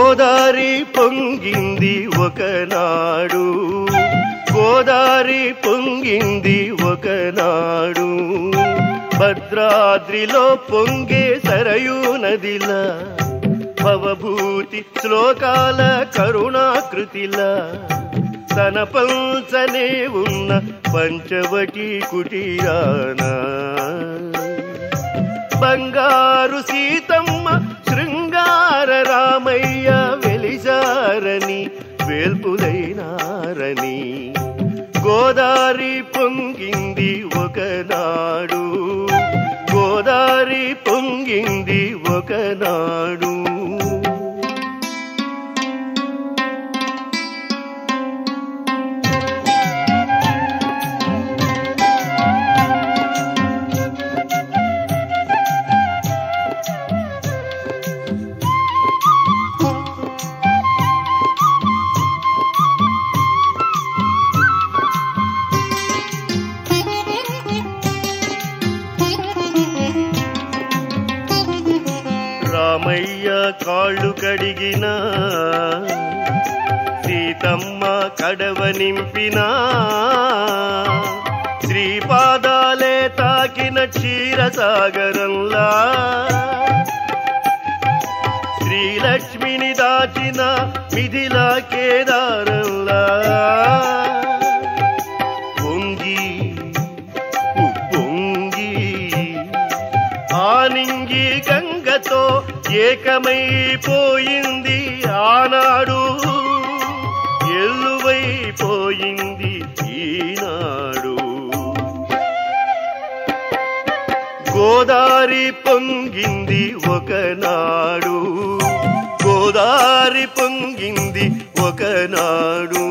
గోదారి పొంగింది ఒకనాడు గోదారి పొంగింది ఒకనాడు భద్రాద్రిలో పొంగే సరయూ నదిలా భవభూతి శ్లోకాల కరుణాకృతిలా తన పంచనే ఉన్న పంచవటి కుటీరానా బంగారు సీతమ్మ శృంగార రామయ్య వెలిజారని వేల్పులైనారని గోదారి పొంగింది ఒకనాడు గోదారి పొంగింది ఒకనాడు రామయ్య కాళ్ళు కడిగిన సీతమ్మ కడవ నింపినా శ్రీపాదాలే తాకిన క్షీరసాగరంలా శ్రీలక్ష్మిని దాచిన మిథిలా కేదారంలా పొంగి ఉప్పొంగి ఆనింగి గంగతో ఏకమైపోయింది ఆనాడు ఎల్లువైపోయింది ఈనాడు గోదారి పొంగింది ఒకనాడు గోదారి పొంగింది ఒకనాడు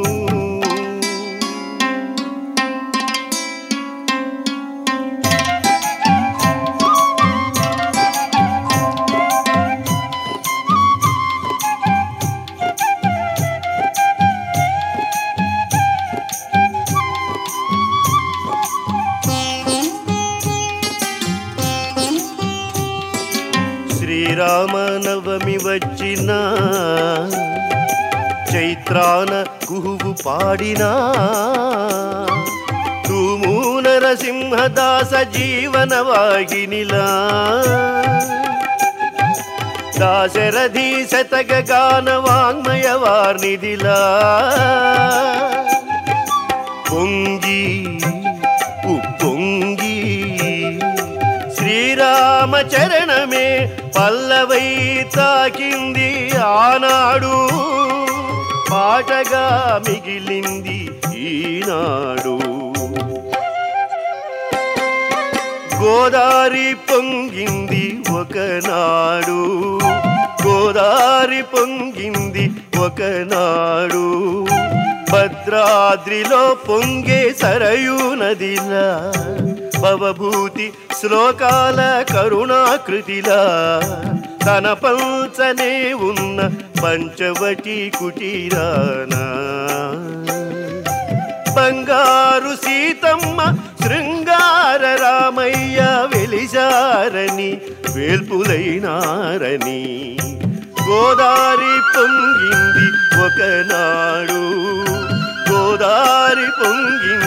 శ్రీరామనవమి వచ్చిన చైత్రాన కుహువు పాడినా తూము నరసింహదాస జీవన వాహినిలా దాశరథి శతక గాన వాంగ్మయ వార్నిధిలా పొంగి ఉప్పొంగి శ్రీరామ చరణమే పల్లవై తాకింది ఆనాడు పాటగా మిగిలింది ఈనాడు గోదారి పొంగింది ఒకనాడు గోదారి పొంగింది ఒకనాడు భద్రాద్రిలో పొంగే సరయూ నదిలా భవభూతి శ్లోకాల కరుణాకృతిలా తన పంచనే ఉన్న పంచవటి కుటీరానా బంగారు సీతమ్మ శృంగార రామయ్య వెలిజారని వేల్పులైనారని గోదారి పొంగింది ఒకనాడు గోదారి పొంగింది